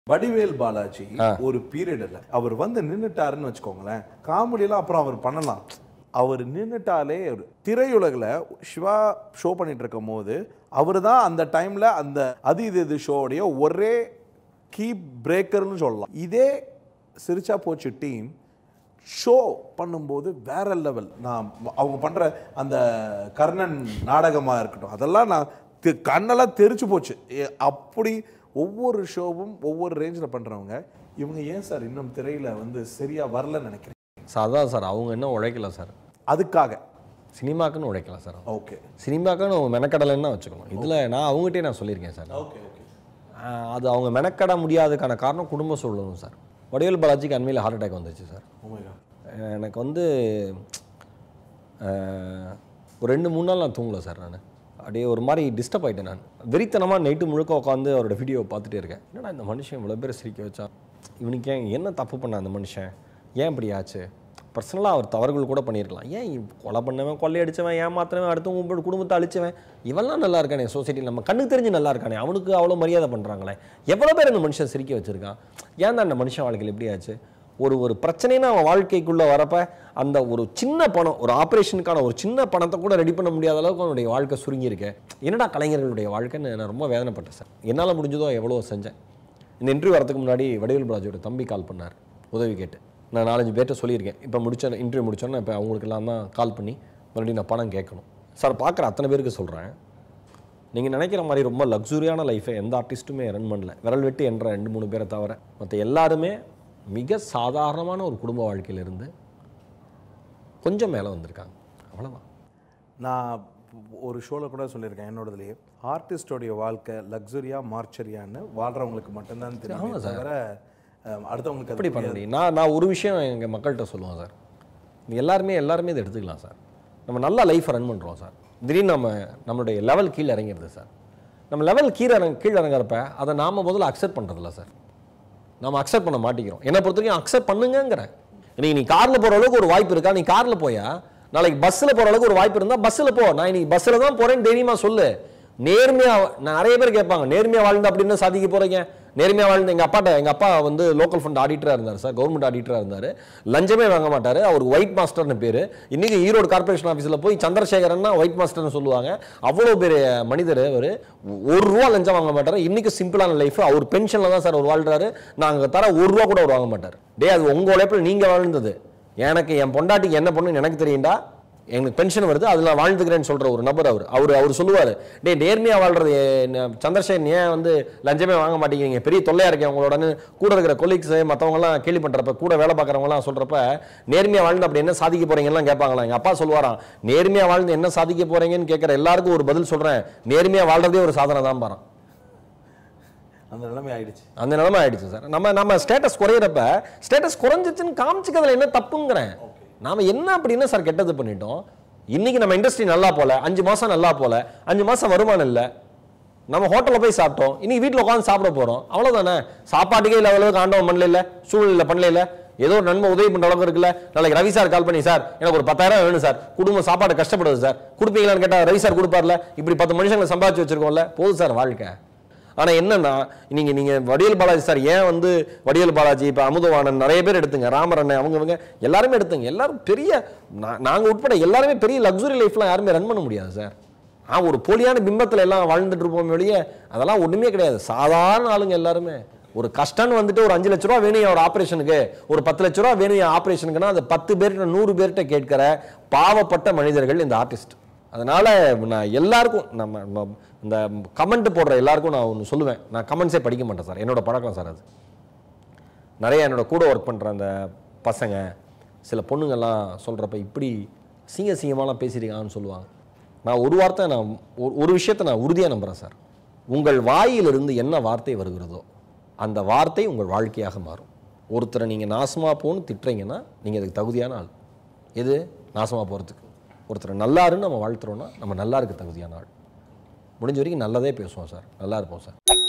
வடிவேல் பாலாஜி ஒரு பீரியட்ல அவர் வந்து நின்னுட்டாருன்னு வச்சுக்கோங்களேன் காமெடியெல்லாம் அப்புறம் அவர் பண்ணலாம் அவர் நின்னுட்டாலே ஒரு திரையுலகில் சிவா ஷோ பண்ணிட்டு இருக்கும் போது அவர் தான் அந்த டைம்ல அந்த அது இது இது ஷோடைய ஒரே கீ பிரேக்கர்னு சொல்லலாம் இதே சிரிச்சா போச்சு டீம் ஷோ பண்ணும்போது வேற லெவல் நான் அவங்க பண்ற அந்த கர்ணன் நாடகமா இருக்கட்டும் அதெல்லாம் நான் தெ- கண்ணெல்லாம் தெரிச்சு போச்சு ஏ- அப்படி ஒவ்வொரு ஷோவும் ஒவ்வொரு ரேஞ்சில் பண்றவங்க இவங்க ஏன் சார் இன்னும் திரையில வந்து சரியா வரலன்னு நினைக்கிறேன் சார் அதான் சார் அவங்க என்ன உழைக்கல சார் அதுக்காக சினிமாக்குன்னு உழைக்கல சார் அவங்க. ஓகே சினிமாக்குன்னு அவங்க மெனக்கடலைன்னு தான் வச்சுக்கணும் இதில் நான் அவங்ககிட்டயே நான் சொல்லியிருக்கேன் சார் ஓகே ஓகே ஆஹ் அது அவங்க மெனக்கட முடியாததுக்கான காரணம் குடும்ப சூழலும் சார் வடிவேல் பாலாஜிக்கு அண்மையில் ஹார்ட் அட்டாக் வந்துச்சு சார் அஹ் எனக்கு வந்து அஹ், ஒரு ரெண்டு மூணு நாள் நான் தூங்கல சார் நான் அப்படியே ஒரு மாதிரி டிஸ்டர்ப் ஆயிட்டேன் நான் வெறித்தனமாக நைட்டு முழுக்க உட்காந்து அவரோட வீடியோவை பார்த்துட்டே இருக்கேன் என்னடா இந்த மனுஷன் இவ்வளோ பேர் சிரிக்க வச்சான் இவனுக்கு ஏன் என்ன தப்பு பண்ண அந்த மனுஷன் ஏன் இப்படி ஆச்சு பர்சனலாக அவர் தவறுகள் கூட பண்ணியிருக்கலாம் ஏன் இவ் கொலை பண்ணவன் கொள்ளையடிச்சவன் ஏமாத்துறவன் அடுத்தவங்க உங்களோட குடும்பத்தை அழிச்சவன் இவெல்லாம் நல்லா இருக்கானே சொசைட்டியில் நம்ம கண்ணுக்கு தெரிஞ்சு நல்லா இருக்கானே அவனுக்கு அவ்வளோ மரியாதை பண்ணுறாங்களே எவ்வளோ பேர் இந்த மனுஷன் சிரிக்க வச்சிருக்கான் ஏன் தான் அந்த மனுஷன் வாழ்க்கையில் எப்படி ஆச்சு ஒரு ஒரு பிரச்சனைனா அவன் வாழ்க்கைக்குள்ளே வரப்ப அந்த ஒரு சின்ன பணம் ஒரு ஆப்ரேஷனுக்கான ஒரு சின்ன பணத்தை கூட ரெடி பண்ண முடியாத அளவுக்கு அவனுடைய வாழ்க்கை சுருங்கியிருக்கேன் என்னடா கலைஞர்களுடைய வாழ்க்கைன்னு நான் ரொம்ப வேதனைப்பட்டேன் சார் என்னால் முடிஞ்சதோ எவ்வளோ செஞ்சேன் இந்த இன்டர்வியூ வரதுக்கு முன்னாடி வடிவேல் ராஜோட தம்பி கால் பண்ணார் உதவி கேட்டு நான் நாலஞ்சு பேர்ட்ட சொல்லியிருக்கேன் இப்போ முடிச்ச இன்டர்வியூ முடிச்சோன்னே இப்போ அவங்களுக்கு எல்லாம் தான் கால் பண்ணி மறுபடியும் நான் பணம் கேட்கணும் சார் பார்க்குற அத்தனை பேருக்கு சொல்கிறேன் நீங்கள் நினைக்கிற மாதிரி ரொம்ப லக்ஸுரியான லைஃபை எந்த ஆர்டிஸ்ட்டுமே ரன் பண்ணல விரல் வெட்டி என்ற ரெண்டு மூணு பேரை தவிர மற்ற எல்லாருமே மிக சாதாரணமான ஒரு குடும்ப வாழ்க்கையிலிருந்து கொஞ்சம் மேலே வந்திருக்காங்க அவ்வளோதான் நான் ஒரு ஷோவில் கூட சொல்லியிருக்கேன் என்னோடதுலேயே ஆர்டிஸ்டோடைய வாழ்க்கை லக்ஸரியா மார்ச்சரியான்னு வாழ்றவங்களுக்கு மட்டும்தான் தெரியும் தவிர அஹ், அடுத்தவங்களுக்கு எப்படி அது பண்ண முடியும் நான் நான் ஒரு விஷயம் எங்கள் மக்கள்கிட்ட சொல்லுவேன் சார் நீ எல்லாருமே எல்லாருமே இதை எடுத்துக்கலாம் சார் நம்ம நல்லா லைஃப்பை ரன் பண்ணுறோம் சார் திடீர்னு நம்ம நம்மளுடைய லெவல் கீழே இறங்கிடுது சார் நம்ம லெவல் கீழே இறங்க கீழே இறங்குறப்ப அதை நாம முதல்ல அக்செப்ட் பண்ணுறதில்ல சார் நம்ம அக்செப்ட் பண்ண மாட்டேங்கிறோம் என்னை பொறுத்த வரைக்கும் அக்செப்ட் பண்ணுங்கிறேன் இன்னைக்கு நீ காரில் போகிற அளவுக்கு ஒரு வாய்ப்பு இருக்கா நீ காரில் போயா நாளைக்கு பஸ்ஸில் போகிற அளவுக்கு ஒரு வாய்ப்பு இருந்தால் பஸ்ஸில் போ நான் இன்னைக்கு பஸ்ஸில் தான் போகிறேன்னு தைரியமாக சொல்லு நேர்மையாக நிறைய பேர் கேட்பாங்க நேர்மையாக வாழ்ந்து அப்படின்னு சாதிக்க போகிறீங்க நேர்மையாக வாழ்ந்து எங்கள் அப்பாட்ட எங்கள் அப்பா வந்து லோக்கல் ஃபண்ட் ஆடிட்டராக இருந்தார் சார் கவர்மெண்ட் ஆடிட்டராக இருந்தார் லஞ்சமே வாங்க மாட்டார் அவருக்கு ஒயிட் மாஸ்டர்னு பேர் இன்னைக்கு ஈரோடு கார்ப்பரேஷன் ஆஃபீஸில் போய் சந்திரசேகரன்னா ஒயிட் மாஸ்டர்னு சொல்லுவாங்க அவ்வளோ பெரிய மனிதர் அவர் ஒரு ரூபா லஞ்சம் வாங்க மாட்டார் இன்னைக்கு சிம்பிளான லைஃப் அவர் பென்ஷனில் தான் சார் அவர் வாழ்றாரு நாங்கள் தர ஒரு ரூபா கூட அவர் வாங்க மாட்டார் டே அது உங்கள் உழைப்பில் நீங்கள் வாழ்ந்தது எனக்கு என் பொண்டாட்டிக்கு என்ன பண்ணுன்னு எனக்கு தெரியும்டா எனக்கு பென்ஷன் வருது அதில் நான் வாழ்ந்துக்கிறேன்னு சொல்கிற ஒரு நபர் அவர் அவர் அவர் சொல்லுவார் டே நேர்மையாக வாழ்றது என்ன- சந்திரசேகரன் ஏன் வந்து லஞ்சமே வாங்க மாட்டேங்கிறீங்க பெரிய தொல்லையாக இருக்கேன் உங்களோடன்னு கூட இருக்கிற கொலீக்ஸ் மற்றவங்கலாம் கேள்வி பண்ணுறப்ப கூட வேலை பார்க்குறவங்களாம் சொல்கிறப்ப நேர்மையாக வாழ்ந்து அப்படி என்ன சாதிக்க போகிறீங்கலாம் கேட்பாங்களாம் எங்கள் அப்பா சொல்லுவாராம் நேர்மையாக வாழ்ந்து என்ன சாதிக்க போகிறீங்கன்னு கேட்குற எல்லாருக்கும் ஒரு பதில் சொல்கிறேன் நேர்மையாக வாழ்றதே ஒரு சாதனை தான் பாறான் அந்த நிலைமை ஆயிடுச்சு அந்த நிலைமை ஆயிடுச்சு சார் நம்ம நம்ம ஸ்டேட்டஸ் குறையிறப்ப ஸ்டேட்டஸ் குறைஞ்சிச்சுன்னு காமிச்சுக்கிறதுல என்ன தப்புங்கிறேன் நாம என்ன அப்படின்னு சார் கெட்டது பண்ணிட்டோம் இன்னைக்கு நம்ம இண்டஸ்ட்ரி நல்லா போல அஞ்சு மாசம் நல்லா போல அஞ்சு மாசம் வருமானம் இல்லை நம்ம ஹோட்டலில் போய் சாப்பிட்டோம் இன்னைக்கு வீட்டில் உட்காந்து சாப்பிட போறோம் அவ்வளவுதானே சாப்பாட்டுக்கே இல்லை அளவுக்கு ஆண்டவன் பண்ணல இல்ல சூழ்நிலை பண்ணல இல்ல ஏதோ ஒரு நன்மை உதவி பண்ற அளவுக்கு இருக்குல்ல நாளைக்கு ரவி சார் கால் பண்ணி சார் எனக்கு ஒரு பத்தாயிரம் வேணும் சார் குடும்பம் சாப்பாடு கஷ்டப்படுது சார் கொடுப்பீங்களான்னு கேட்டா ரவி சார் கொடுப்பார்ல இப்படி பத்து மனுஷங்களை சம்பாதிச்சு வச்சிருக்கோம்ல போதும் சார் வாழ்க்கை ஆனா என்னன்னா நீங்க நீங்க வடிவேல் பாலாஜி சார் ஏன் வந்து வடிவேல் பாலாஜி இப்ப அமுதவாணன் நிறைய பேர் எடுத்துங்க ராமர் அண்ணன் அவங்க இவங்க எல்லாருமே எடுத்துங்க எல்லாரும் பெரிய நா- நாங்க உட்பட எல்லாருமே பெரிய லக்ஸுரி லைஃப்லாம் யாருமே ரன் பண்ண முடியாது சார் ஆ ஒரு போலியான பிம்பத்துல எல்லாம் வாழ்ந்துட்டு இருப்போம் வெளியே அதெல்லாம் ஒண்ணுமே கிடையாது சாதாரண ஆளுங்க எல்லாருமே ஒரு கஷ்டம்னு வந்துட்டு ஒரு அஞ்சு லட்ச ரூபா வேணும் என் ஒரு ஆபரேஷனுக்கு ஒரு பத்து லட்ச ரூபா வேணும் என் ஆபரேஷனுக்குன்னா அது பத்து பேர்கிட்ட நூறு பேர்கிட்ட கேட்கிற பாவப்பட்ட மனிதர்கள் இந்த ஆர்டிஸ்ட் அதனால நான் எல்லாருக்கும் நம்ம நம்ம இந்த கமெண்ட் போடுற எல்லாருக்கும் நான் ஒன்று சொல்லுவேன் நான் கமெண்ட்ஸே படிக்க மாட்டேன் சார் என்னோட பழக்கம் சார் அது நிறைய என்னோட கூட ஒர்க் பண்ணுற அந்த பசங்க சில பொண்ணுங்கெல்லாம் சொல்கிறப்ப இப்படி சிங்க சிங்கமாலாம் பேசியிருக்காங்கன்னு சொல்லுவாங்க நான் ஒரு வார்த்தை நான் ஒரு- ஒரு விஷயத்தை நான் உறுதியாக நம்புகிறேன் சார் உங்கள் வாயிலிருந்து என்ன வார்த்தை வருகிறதோ அந்த வார்த்தை உங்கள் வாழ்க்கையாக மாறும் ஒருத்தரை நீங்கள் நாசமாக போன்னு திட்டுறீங்கன்னா நீங்கள் அதுக்கு தகுதியான ஆள் எது நாசமாக போகிறதுக்கு ஒருத்தரை நல்லாருன்னு நம்ம வாழ்த்துறோன்னா நம்ம நல்லா இருக்க தகுதியான ஆள் முடிஞ்ச வரைக்கும் நல்லதே பேசுவோம் சார் நல்லா இருப்போம் சார்